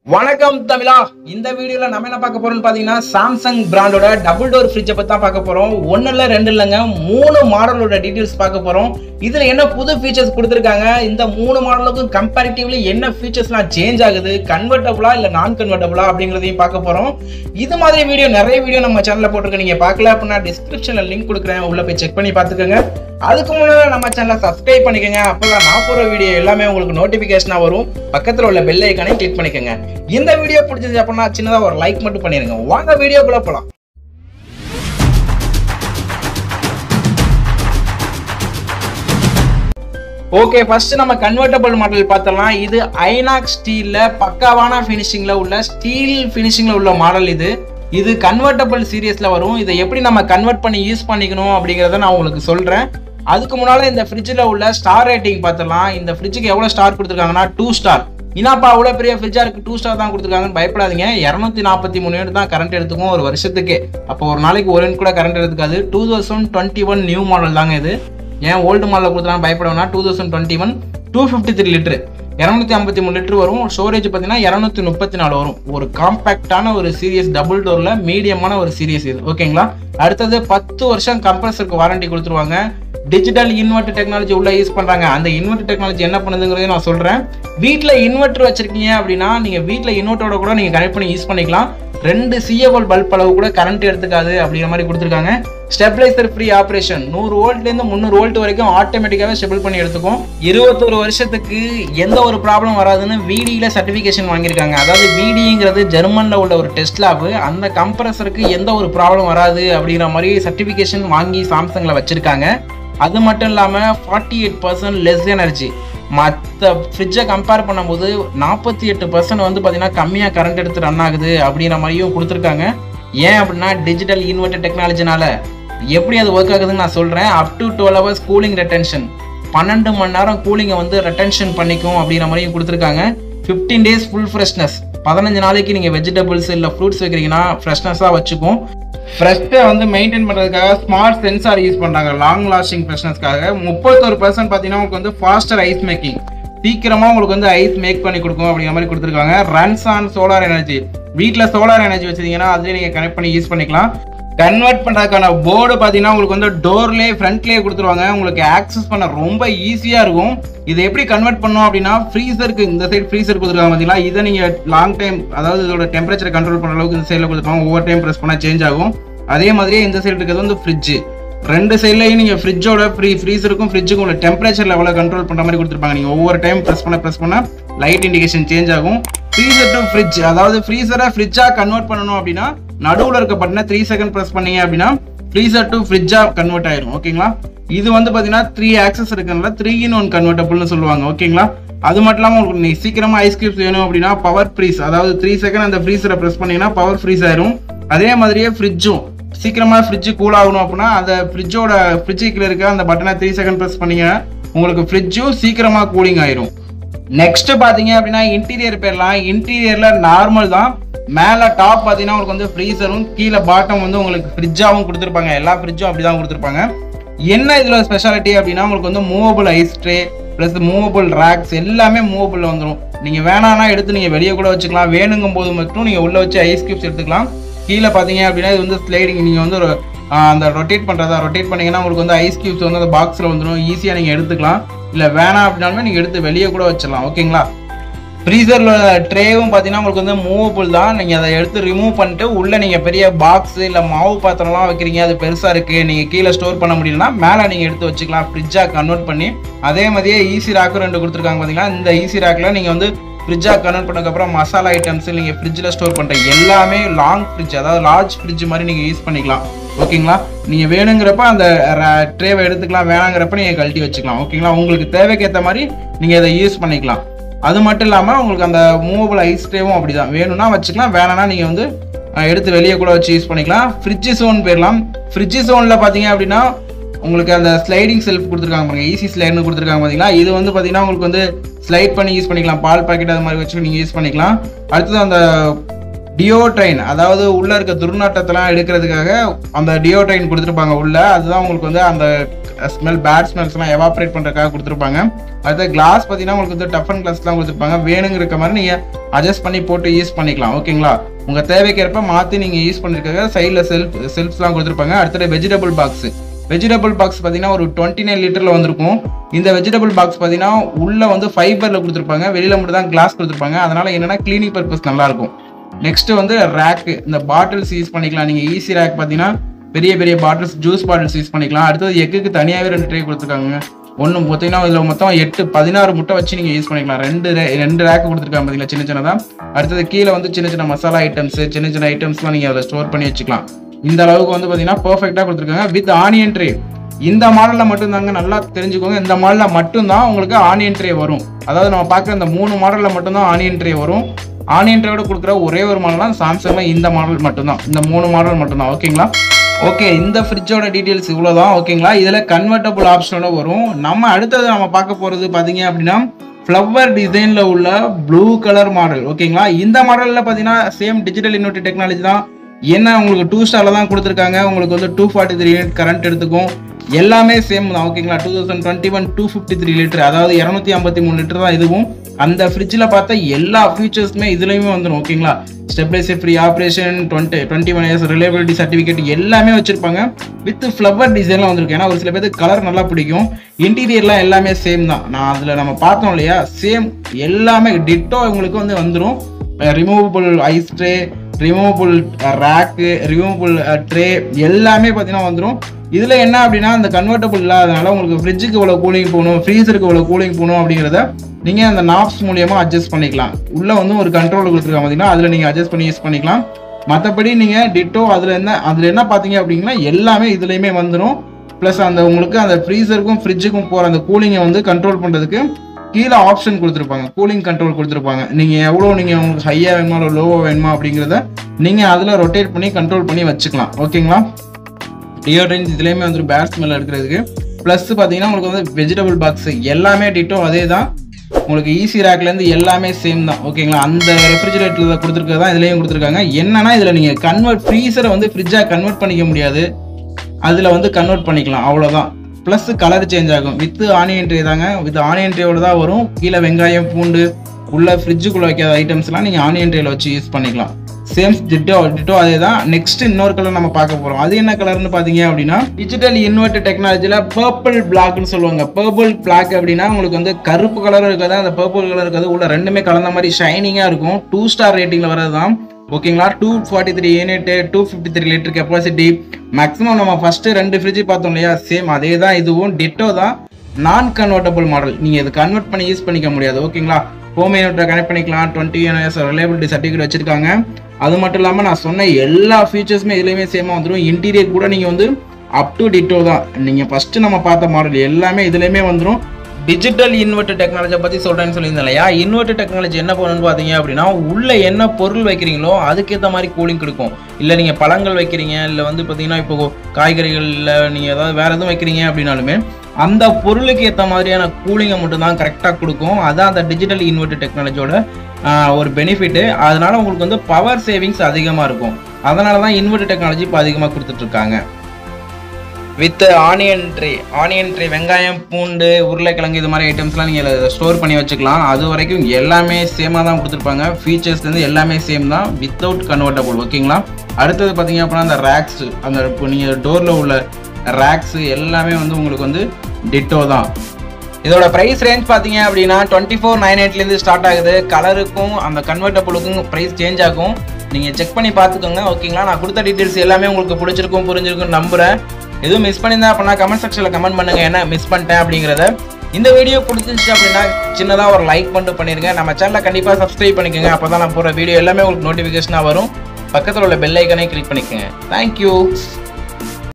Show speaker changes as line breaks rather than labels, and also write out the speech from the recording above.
வணக்கம் தமிழா இந்த வீடியோல நம்ம என்ன பார்க்க போறோம்னு பாத்தீங்கன்னா சாம்சங் பிராண்டோட டபுள் டோர் ஃப்ரிட்ஜை பத்தி தான் பார்க்க போறோம் ஒன்னு இல்ல ரெண்டு இல்லைங்க மூணு மாடலோட டீடைல்ஸ் பார்க்க போறோம் இதுல என்ன புது ஃபீச்சர்ஸ் கொடுத்துருக்காங்க இந்த மூணு மாடலுக்கும் கம்பேரிட்டிவ்லி என்ன ஃபீச்சர்ஸ்லாம் சேஞ்ச் ஆகுது கன்வெர்டபுளா இல்ல நான் கன்வெர்டபுளா அப்படிங்கறதையும் பார்க்க போறோம் இது மாதிரி வீடியோ நிறைய வீடியோ நம்ம சேனல்ல போட்டிருக்கோம் நீங்க பார்க்கல அப்படின்னா டிஸ்கிரிப்ஷன்ல லிங்க் கொடுக்குறேன் உள்ள போய் செக் பண்ணி பார்த்துக்கோங்க அதுக்கு முன்னாடி நம்ம சேனலை சப்ஸ்கிரைப் பண்ணிக்கோங்க அப்பதான் நான் போற வீடியோ எல்லாமே உங்களுக்கு நோட்டிபிகேஷனா வரும் பக்கத்துல உள்ள பெல் ஐக்கானையும் கிளிக் பண்ணிக்கோங்க இந்த வீடியோ பிடிச்சது அப்படின்னா சின்னதா ஒரு லைக் மட்டும் பண்ணிருங்க வாங்க வீடியோக்குள்ள போலாம் ஓகே ஃபர்ஸ்ட் நம்ம கன்வெர்டபிள் மாடல் பார்த்தலாம் இது ஐநாக் ஸ்டீல்ல பக்காவான ஃபினிஷிங்ல உள்ள ஸ்டீல் ஃபினிஷிங்ல உள்ள மாடல் இது இது கன்வெர்டபிள் சீரியஸ்ல வரும் இதை எப்படி நம்ம கன்வெர்ட் பண்ணி யூஸ் பண்ணிக்கணும் அப்படிங்கறத நான் உங்களுக்கு சொல்றேன் அதுக்கு முன்னால இந்த ஃப்ரிட்ஜில் உள்ள ஸ்டார் ரேட்டிங் பார்த்தலாம் இந்த ஃப்ரிட்ஜுக்கு எவ்வளவு ஸ்டார் கொடுத்துருக்காங்கன்னா டூ ஸ்டார் இனாப்பா அவ்வளோ பெரிய ஃப்ரிட்ஜா இருக்கு டூ ஸ்டார் தான் கொடுத்துருக்காங்கன்னு பயப்படாதீங்க இரநூத்தி நாற்பத்தி மூணு யூனிட் தான் கரண்ட் எடுத்துக்கும் ஒரு வருஷத்துக்கு அப்போ ஒரு நாளைக்கு ஒரு யூனிட் கூட கரண்ட் எடுத்துக்காது two thousand twenty one new model தாங்க இது ஏன் ஓல்டு மாடலில் கொடுத்தா பயப்படுவேன்னா two thousand twenty one two fifty three litre இரநூத்தி ஐம்பத்தி மூணு லிட்டர் வரும் ஸ்டோரேஜ் பார்த்தீங்கன்னா இரநூத்தி முப்பத்தி நாலு வரும் ஒரு காம்பேக்டான ஒரு சீரியஸ் டபுள் டோரில் மீடியமான ஒரு சீரியஸ் இது ஓகேங்களா அடுத்தது பத்து வருஷம் கம்ப்ரஸருக்கு வாரண்டி கொடுத்துருவாங்க டிஜிட்டல் இன்வெர்டர் டெக்னாலஜி உள்ள யூஸ் பண்றாங்க அந்த இன்வெர்டர் டெக்னாலஜி என்ன பண்ணுதுங்கிறதையும் நான் சொல்றேன் வீட்டில் இன்வெர்டர் வச்சிருக்கீங்க அப்படின்னா நீங்க வீட்டில் இன்வெர்ட்டரோட கூட நீங்க கனெக்ட் பண்ணி யூஸ் பண்ணிக்கலாம் ரெண்டு சிஎவல் பல்ப் அளவு கூட கரண்ட் எடுத்துக்காது அப்படிங்கிற மாதிரி கொடுத்துருக்காங்க ஸ்டெபிளைசர் ஃப்ரீ ஆப்ரேஷன் நூறு வோல்ட்லேருந்து முந்நூறு வோல்ட் வரைக்கும் ஆட்டோமேட்டிக்காகவே ஸ்டெபிள் பண்ணி எடுத்துக்கும் இருபத்தொரு வருஷத்துக்கு எந்த ஒரு ப்ராப்ளம் வராதுன்னு விடியில் சர்டிஃபிகேஷன் வாங்கியிருக்காங்க அதாவது விடிங்கிறது ஜெர்மனில் உள்ள ஒரு டெஸ்ட் லேப் அந்த கம்ப்ரஸருக்கு எந்த ஒரு ப்ராப்ளம் வராது அப்படிங்கிற மாதிரி சர்டிஃபிகேஷன் வாங்கி சாம்சங்கில் வச்சிருக்காங்க அது மட்டும் இல்லாமல் forty eight percent less energy மற்ற ஃப்ரிட்ஜை கம்பேர் பண்ணும்போது நாற்பத்தி எட்டு பர்சன்ட் வந்து பார்த்தீங்கன்னா கம்மியாக கரண்ட் எடுத்து ரன் ஆகுது அப்படிங்கிற மாதிரியும் கொடுத்துருக்காங்க ஏன் அப்படின்னா டிஜிட்டல் இன்வெர்டர் டெக்னாலஜினால எப்படி அது ஒர்க் ஆகுதுன்னு நான் சொல்கிறேன் up to twelve hours cooling retention பன்னெண்டு மணி நேரம் கூலிங்கை வந்து ரெட்டென்ஷன் பண்ணிக்கும் அப்படிங்கிற மாதிரியும் கொடுத்துருக்காங்க ஃபிஃப்டீன் டேஸ் ஃபுல் ஃப்ரெஷ்னஸ் பதினஞ்சு நாளைக்கு நீங்கள் வெஜிடபிள்ஸ் இல்லை ஃப்ரூட்ஸ் வைக்கிறீங்கன்னா ஃப்ரெஷ்னஸாக வச்சுக்கும் ஃப்ரெஷ்ஷை வந்து மெயின்டைன் பண்ணுறதுக்காக ஸ்மார்ட் சென்சார் யூஸ் பண்ணுறாங்க லாங் லாஸ்டிங் ஃப்ரெஷ்னஸ்க்காக முப்பத்தொரு பர்சன்ட் பார்த்தீங்கன்னா உங்களுக்கு வந்து ஃபாஸ்டர் ஐஸ் மேக்கிங் சீக்கிரமாக உங்களுக்கு வந்து ஐஸ் மேக் பண்ணி கொடுக்கும் அப்படிங்கிற மாதிரி கொடுத்துருக்காங்க ரன்ஸ் ஆன் சோலார் எனர்ஜி வீட்டில் சோலார் எனர்ஜி வச்சிருந்தீங்கன்னா அதுலேயே நீங்கள் கனெக்ட் பண்ணி யூஸ் பண்ணிக்கலாம் கன்வெர்ட் பண்ணுறதுக்கான போர்டு பார்த்தீங்கன்னா உங்களுக்கு வந்து டோர்லேயே ஃப்ரண்ட்லேயே கொடுத்துருவாங்க உங்களுக்கு ஆக்சஸ் பண்ண ரொம்ப ஈஸியாக இருக்கும் இதை எப்படி கன்வெர்ட் பண்ணோம் அப்படின்னா ஃப்ரீசருக்கு இந்த சைடு ஃப்ரீசர் கொடுத்துருக்காங்க பார்த்தீங்களா இதை நீங்கள் லாங் டைம் அதாவது இதோட டெம்பரேச்சர் கண்ட்ரோல் பண்ணுற அளவுக்கு இந்த சைடில் கொடுத்துருக்காங்க ஒவ்வொரு டைம் ப்ரெஸ் பண்ணால் சேஞ்ச் ஆகும் அதே மாதிரியே இந்த சைடு இருக்கிறது வந்து ஃப்ரிட்ஜு ரெண்டு சைட்லையும் நீங்கள் ஃப்ரிட்ஜோட ஃப்ரீ ஃப்ரீசருக்கும் ஃப்ரிட்ஜுக்கும் உள்ள டெம்பரேச்சர் லெவலில் கண்ட்ரோல் பண்ணுற மாதிரி கொடுத்துருப்பாங்க நீங்கள் ஒவ்வொரு டைம் ப்ரெஸ் பண்ண ப்ரெஸ் பண்ண லைட் இண்டிகேஷன் சேஞ்ச் ஆகும் ஃப்ரீசர் டு ஃப்ரிட்ஜ் அதாவது ஃப்ரீசரை ஃப்ரிட்ஜாக கன்வெர்ட் பண்ணணும் அப்படின்னா நடுவில் இருக்க பட்டனை த்ரீ செகண்ட் ப்ரெஸ் பண்ணீங்க அப்படின்னா ஃப்ரீசர் டு ஃப்ரிட்ஜாக கன்வெர்ட் ஆயிரும் ஓகேங்களா இது வந்து பார்த்தீங்கன்னா த்ரீ ஆக்சஸ் இருக்கிறதுனால த்ரீ இன் ஒன் கன்வெர்டபுள்னு சொல்லுவாங்க ஓகேங்களா அது மட்டும் இல்லாமல் உங்களுக்கு நீ சீக்கிரமாக ஐஸ் கியூப்ஸ் வேணும் அப்படின்னா பவர் ஃப்ரீஸ் அதாவது த்ரீ செகண்ட் அந்த ஃப்ரீசரை ப்ரெஸ் பண்ணீங்கன்னா பவர் ஃப்ரீஸ் ஆயிரும் அதே மாதிரியே ஃப்ரிட்ஜும் சீக்கிரமாக ஃப்ரிட்ஜு கூல் ஆகணும் அப்படின்னா அந்த ஃப்ரிட்ஜோட ஃப்ரிட்ஜு கீழே இருக்க அந்த பட்டனை த்ரீ செகண்ட் ப்ரெஸ் பண்ணீங்க உங்களுக்கு ஃப்ரிட்ஜும் சீக்கிரமாக கூலிங் ஆயிரும் நெக்ஸ்ட் பார்த்தீங்க அப்படின்னா இன்டீரியர் பேர்லாம் இன்டீரியரில் நார்மல் தான் மேலே டாப் பார்த்தீங்கன்னா உங்களுக்கு வந்து ஃப்ரீசரும் கீழே பாட்டம் வந்து உங்களுக்கு ஃப்ரிட்ஜாகவும் கொடுத்துருப்பாங்க எல்லா ஃப்ரிட்ஜும் அப்படி தான் கொடுத்துருப்பாங்க என்ன இதில் ஸ்பெஷாலிட்டி அப்படின்னா உங்களுக்கு வந்து movable ice tray plus movable racks எல்லாமே மூவபிள் வந்துடும் நீங்கள் வேணான்னா எடுத்து நீங்கள் வெளியே கூட வச்சுக்கலாம் வேணுங்கும் போது மட்டும் நீங்கள் உள்ளே வச்சு ஐஸ் கியூப்ஸ் எடுத்துக்கலாம் கீழே பார்த்தீங்க அப்படின்னா இது வந்து ஸ்லைடிங் நீங்கள் வந்து ஒரு ஆஹ், அந்த ரொட்டேட் பண்ணுறதா ரொட்டேட் பண்ணீங்கன்னா உங்களுக்கு வந்து ஐஸ் கியூப்ஸ் வந்து அந்த பாக்ஸில் வந்துடும் ஈஸியாக நீங்கள் எடுத்துக்கலாம் இல்லை வேணாம் அப்படின்னாலுமே நீங்கள் எடுத்து வெளியே கூட வச்சிடலாம் ஓகேங்களா ஃப்ரீசரில் ட்ரேவும் பார்த்தீங்கன்னா உங்களுக்கு வந்து மூவபிள் தான் நீங்கள் அதை எடுத்து ரிமூவ் பண்ணிட்டு உள்ளே நீங்கள் பெரிய பாக்ஸ் இல்லை மாவு பாத்திரம்லாம் வைக்கிறீங்க அது பெருசாக இருக்குது நீங்கள் கீழே ஸ்டோர் பண்ண முடியலன்னா மேலே நீங்கள் எடுத்து வச்சுக்கலாம் ஃப்ரிட்ஜாக கன்வெர்ட் பண்ணி அதே மாதிரியே ஈஸி ராக்கும் ரெண்டு கொடுத்துருக்காங்க பார்த்தீங்களா இந்த ஈஸி ராக்கில் நீங்கள் வந்து ஃப்ரிட்ஜாக கன்வெர்ட் பண்ணதுக்கப்புறம் மசாலா ஐட்டம்ஸ் நீங்கள் ஃப்ரிட்ஜில் ஸ்டோர் பண்ணுற எல்லாமே லாங் ஃப்ரிட்ஜ் அதாவது லார்ஜ் ஃப்ரிட்ஜ் மாதிரி நீங்கள் யூஸ் பண்ணிக்கலாம் ஓகேங்களா நீங்கள் வேணுங்கிறப்ப அந்த ட்ரேவை எடுத்துக்கலாம் வேணாங்கிறப்ப நீங்கள் கழட்டி வச்சுக்கலாம் ஓகேங்களா உங்களுக்கு தேவைக்கு ஏற்ற மாதிரி நீங்கள் இதை யூஸ் பண்ணிக்கலாம் அது மட்டும் இல்லாமல் உங்களுக்கு அந்த மூவபிள் ஐஸ் ட்ரேவும் அப்படி தான் வேணும்னா வச்சுக்கலாம் வேணாம்னா நீங்கள் வந்து அஹ், எடுத்து வெளியே கூட வச்சு யூஸ் பண்ணிக்கலாம் ஃப்ரிட்ஜ் ஜோன் போயிடலாம் ஃப்ரிட்ஜ் ஜோனில் பார்த்தீங்க அப்படின்னா உங்களுக்கு அந்த ஸ்லைடிங் செல்ஃப் கொடுத்துருக்காங்க பாருங்க ஈஸி ஸ்லைடுன்னு கொடுத்துருக்காங்க பார்த்தீங்களா இது வந்து பார்த்தீங்கன்னா உங்களுக்கு வந்து ஸ்லைட் பண்ணி யூஸ் பண்ணிக்கலாம் பால் பாக்கெட் அது மாதிரி வச்சு நீங்கள் யூஸ் பண்ணிக்கலாம் அடுத்தது அந்த டியோ ட்ரெயின் அதாவது உள்ள இருக்க துர்நாற்றத்தெல்லாம் எடுக்கிறதுக்காக அந்த டியோ ட்ரெயின் கொடுத்துருப்பாங்க உள்ள அதுதான் உங்களுக்கு வந்து அந்த ஸ்மெல் பேட் ஸ்மெல்ஸ்லாம் எவாப்ரேட் பண்ணுறதுக்காக கொடுத்துருப்பாங்க அடுத்து கிளாஸ் பார்த்தீங்கன்னா உங்களுக்கு வந்து டஃப் அண்ட் கிளாஸ்லாம் கொடுத்துருப்பாங்க வேணுங்கிற மாதிரி நீங்கள் அட்ஜஸ்ட் பண்ணி போட்டு யூஸ் பண்ணிக்கலாம் ஓகேங்களா உங்கள் தேவைக்கேற்ப மாற்றி நீங்கள் யூஸ் பண்ணிருக்காங்க சைடில் செல்ஃப் செல்ஃப்ஸ்லாம் கொடுத்துருப்பாங்க அடுத்தது வெஜிடபிள் பாக்ஸ் வெஜிடபிள் பாக்ஸ் பார்த்தீங்கன்னா ஒரு டுவெண்ட்டி நைன் லிட்டரில் வந்திருக்கும் இந்த வெஜிடபிள் பாக்ஸ் பார்த்தீங்கன்னா உள்ள வந்து ஃபைபரில் கொடுத்துருப்பாங்க வெளியில் மட்டும் தான் கிளாஸ் கொடுத்துருப்பாங்க அதனால என்னன்னா கிளீனிங் பர்பஸ் நல்லா இருக்கும் நெக்ஸ்ட் வந்து ரேக்கு இந்த பாட்டில்ஸ் யூஸ் பண்ணிக்கலாம் நீங்கள் ஈஸி ரேக் பார்த்தீங்கன்னா பெரிய பெரிய பாட்டில்ஸ் ஜூஸ் பாட்டில்ஸ் யூஸ் பண்ணிக்கலாம் அடுத்தது எக்குக்கு தனியாகவே ரெண்டு ட்ரே கொடுத்துருக்காங்க ஒன்று பார்த்தீங்கன்னா இதில் மொத்தம் எட்டு பதினாறு முட்டை வச்சு நீங்கள் யூஸ் பண்ணிக்கலாம் ரெண்டு ரே- ரெண்டு ரேக்கு கொடுத்துருக்காங்க பார்த்தீங்களா சின்ன சின்னதாக அடுத்தது கீழே வந்து சின்ன சின்ன மசாலா ஐட்டம்ஸ் சின்ன சின்ன ஐட்டம்ஸ்லாம் நீங்கள் அதில் ஸ்டோர் பண்ணி வச்சுக்கலாம் இந்த அளவுக்கு வந்து பார்த்தீங்கன்னா பர்ஃபெக்டாக கொடுத்துருக்காங்க வித் ஆனியன் ட்ரே இந்த மாடலில் மட்டும்தாங்க நல்லா தெரிஞ்சுக்கோங்க இந்த மாடலில் மட்டும்தான் உங்களுக்கு ஆனியன் ட்ரே வரும் அதாவது நம்ம பார்க்குற இந்த மூணு மாடலில் மட்டும்தான் ஆனியன் ட்ரே வரும் ஆனியன் ட்ரேவோட கொடுக்குற ஒரே ஒரு மாடல் தான் சாம்சங்கில் இந்த மாடல் மட்டும்தான் இந்த மூணு மாடல் மட்டும்தான் ஓகேங்களா ஓகே இந்த ஃப்ரிட்ஜோட டீட்டெயில்ஸ் இவ்வளோதான் ஓகேங்களா இதில் கன்வெர்ட்டபுள் ஆப்ஷனோட வரும் நம்ம அடுத்தது நம்ம பார்க்க போகிறது பார்த்தீங்க அப்படின்னா ஃப்ளவர் டிசைனில் உள்ள ப்ளூ கலர் மாடல் ஓகேங்களா இந்த மாடலில் பார்த்தீங்கன்னா சேம் டிஜிட்டல் இன்வெர்டர் டெக்னாலஜி தான் என்ன உங்களுக்கு டூ ஸ்டாரில் தான் கொடுத்துருக்காங்க உங்களுக்கு வந்து two forty three unit current எடுத்துக்கும் எல்லாமே சேம் தான் ஓகேங்களா two thousand twenty one two fifty three litre அதாவது இரநூத்தி ஐம்பத்தி மூணு லிட்டர் தான் இதுவும் அந்த ஃப்ரிட்ஜில் பார்த்த எல்லா ஃபீச்சர்ஸுமே இதுலேயுமே வந்துடும் ஓகேங்களா stabilizer free operation twenty twenty one years reliability certificate எல்லாமே வச்சிருப்பாங்க வித் ஃப்ளவர் டிசைன்லாம் வந்திருக்கு ஏன்னா ஒரு சில பேருக்கு கலர் நல்லா பிடிக்கும் இன்டீரியர்லாம் எல்லாமே சேம் தான் நான் அதில் நம்ம பார்த்தோம் இல்லையா சேம் எல்லாமே டிட்டோ உங்களுக்கு வந்து வந்துடும் removable ice tray removable rack removable tray எல்லாமே பார்த்தீங்கன்னா வந்துடும் இதில் என்ன அப்படின்னா அந்த கன்வெர்ட்டபிள் இல்லாதனால உங்களுக்கு ஃப்ரிட்ஜுக்கு இவ்வளோ கூலிங் போகணும் ஃப்ரீசருக்கு இவ்வளோ கூலிங் போகணும் அப்படிங்கிறத நீங்கள் அந்த நாப்ஸ் மூலியமாக அட்ஜஸ்ட் பண்ணிக்கலாம் உள்ளே வந்து ஒரு கண்ட்ரோல் கொடுத்துருக்காங்க பார்த்தீங்கன்னா அதில் நீங்கள் அட்ஜஸ்ட் பண்ணி யூஸ் பண்ணிக்கலாம் மற்றபடி நீங்கள் டிட்டோ அதில் என்ன அதில் என்ன பார்த்தீங்க அப்படிங்கன்னா எல்லாமே இதுலேயுமே வந்துடும் ப்ளஸ் அந்த உங்களுக்கு அந்த ஃப்ரீசருக்கும் ஃப்ரிட்ஜுக்கும் போகிற அந்த கூலிங்கை வந்து கண்ட்ரோல் பண்ணுறதுக்கு கீழே ஆப்ஷன் கொடுத்துருப்பாங்க கூலிங் கண்ட்ரோல் கொடுத்துருப்பாங்க நீங்கள் எவ்வளோ நீங்கள் உங்களுக்கு ஹையாக வேணுமா இல்லை லோவாக வேணுமா அப்படிங்கிறத நீங்கள் அதில் ரொட்டேட் பண்ணி கண்ட்ரோல் பண்ணி வச்சுக்கலாம் ஓகேங்களா டியோட்ரன்ஸ் இதுலேயுமே வந்து பேட் ஸ்மெல் எடுக்கிறதுக்கு ப்ளஸ் பார்த்தீங்கன்னா உங்களுக்கு வந்து வெஜிடபிள் பாக்ஸ் எல்லாமே டிட்டோ அதே தான் உங்களுக்கு ஈஸி ரேக்லேருந்து எல்லாமே சேம் தான் ஓகேங்களா அந்த ரெஃப்ரிஜிரேட்டரில் கொடுத்துருக்கிறது தான் இதுலேயும் கொடுத்துருக்காங்க என்னன்னா இதில் நீங்கள் கன்வெர்ட் ஃப்ரீசரை வந்து ஃப்ரிட்ஜாக கன்வெர்ட் பண்ணிக்க முடியாது அதில் வந்து கன்வெர்ட் பண்ணிக்கலாம் அவ்வளோதான் ப்ளஸ் கலர் சேஞ்ச் ஆகும் வித் ஆனியன் ட்ரே தாங்க வித் ஆனியன் ட்ரேவோட தான் வரும் கீழே வெங்காயம் பூண்டு உள்ள ஃப்ரிட்ஜுக்குள்ளே வைக்காத ஐட்டம்ஸ்லாம் நீங்கள் ஆனியன் ட்ரேல வச்சு யூஸ் பண்ணிக்கலாம் சேம் டிட்டோ டிட்டோ அதே தான் நெக்ஸ்ட் இன்னொரு கலர் நம்ம பார்க்க போகிறோம் அது என்ன கலர்னு பார்த்தீங்க அப்படின்னா டிஜிட்டல் இன்வெர்டர் டெக்னாலஜியில் பர்பிள் பிளாக்னு சொல்லுவாங்க பர்பிள் பிளாக் அப்படின்னா உங்களுக்கு வந்து கருப்பு கலர் இருக்காது அந்த பர்பிள் கலர் இருக்காது உள்ள ரெண்டுமே கலந்த மாதிரி ஷைனிங்காக இருக்கும் டூ ஸ்டார் ரேட்டிங்கில் வரது தான் ஓகேங்களா two forty three unit two fifty three litre capacity maximum நம்ம ஃபர்ஸ்ட் ரெண்டு ஃப்ரிட்ஜ் பார்த்தோம் இல்லையா சேம் அதே தான் இதுவும் டிட்டோ தான் நான் கன்வெர்ட்டபிள் மாடல் நீங்கள் இது கன்வெர்ட் பண்ணி யூஸ் பண்ணிக்க முடியாது ஓகேங்களா ஹோம் யூனிட்டை கனெக்ட் பண்ணிக்கலாம் டுவெண்ட்டி இயர்ஸ் ரிலேபிலிட்டி சர்டிஃபிகேட் வச்சிருக்காங்க அது மட்டும் இல்லாமல் நான் சொன்ன எல்லா ஃபீச்சர்ஸுமே இதுலேயுமே சேமாக வந்துடும் இன்டீரியர் கூட நீங்கள் வந்து அப் டு டிட்டோ தான் நீங்கள் ஃபஸ்ட்டு நம்ம பார்த்த மாடல் எல்லாமே இதுலேயுமே வந்துடும் டிஜிட்டல் இன்வெர்டர் டெக்னாலஜியை பற்றி சொல்கிறேன்னு சொல்லியிருந்தேன் இல்லையா இன்வெர்டர் டெக்னாலஜி என்ன பண்ணணும்னு பார்த்தீங்க அப்படின்னா உள்ள என்ன பொருள் வைக்கிறீங்களோ அதுக்கேற்ற மாதிரி கூலிங் கொடுக்கும் இல்லை நீங்கள் பழங்கள் வைக்கிறீங்க இல்லை வந்து பார்த்தீங்கன்னா இப்போ காய்கறிகள் இல்லை நீங்கள் ஏதாவது வேறு எதுவும் வைக்கிறீங்க அப்படின்னாலுமே அந்த பொருளுக்கு ஏற்ற மாதிரியான கூலிங்கை மட்டும் தான் கரெக்டாக கொடுக்கும் அதான் அந்த டிஜிட்டல் இன்வெர்டர் டெக்னாலஜியோட ஒரு பெனிஃபிட்டு அதனால உங்களுக்கு வந்து பவர் சேவிங்ஸ் அதிகமாக இருக்கும் அதனால தான் இன்வெர்டர் டெக்னாலஜி இப்போ அதிகமாக கொடுத்துட்ருக்காங்க with onion tray onion tray வெங்காயம் பூண்டு உருளைக்கிழங்கு இது மாதிரி ஐட்டம்ஸ்லாம் நீங்கள் ஸ்டோர் பண்ணி வச்சுக்கலாம் அது வரைக்கும் எல்லாமே சேமாக தான் கொடுத்துருப்பாங்க ஃபீச்சர்ஸ்லேருந்து எல்லாமே சேம் தான் வித்தவுட் கன்வெர்ட்டபுள் ஓகேங்களா அடுத்தது பார்த்தீங்க அப்படின்னா அந்த ரேக்ஸ் அந்த இப்போ நீங்கள் டோரில் உள்ள ரேக்ஸ் எல்லாமே வந்து உங்களுக்கு வந்து டிட்டோ தான் இதோட ப்ரைஸ் ரேஞ்ச் பார்த்தீங்க அப்படின்னா டுவெண்ட்டி ஃபோர் நைன் எயிட்லேருந்து ஸ்டார்ட் ஆகுது கலருக்கும் அந்த கன்வெர்ட்டபுளுக்கும் ப்ரைஸ் சேஞ்ச் ஆகும் நீங்கள் செக் பண்ணி பார்த்துக்கோங்க ஓகேங்களா நான் கொடுத்த டீட்டெயில்ஸ் எல்லாமே உங்களுக்கு பிடிச்சிருக்கும் புரிஞ்சிருக்கும் நம்புகிறேன் எதுவும் மிஸ் பண்ணியிருந்தா அப்படின்னா கமெண்ட் செக்ஷனில் கமெண்ட் பண்ணுங்க என்ன மிஸ் பண்ணிட்டேன் அப்படிங்கிறத இந்த வீடியோ பிடிச்சிருந்துச்சு அப்படின்னா சின்னதாக ஒரு லைக் பண்ணிட்டு பண்ணிருங்க நம்ம சேனலை கண்டிப்பாக சப்ஸ்கிரைப் பண்ணிக்கோங்க அப்போ தான் நான் போகிற வீடியோ எல்லாமே உங்களுக்கு நோட்டிஃபிகேஷனாக வரும் பக்கத்தில் உள்ள பெல் ஐக்கனை கிளிக் பண்ணிக்கோங்க தேங்க்யூ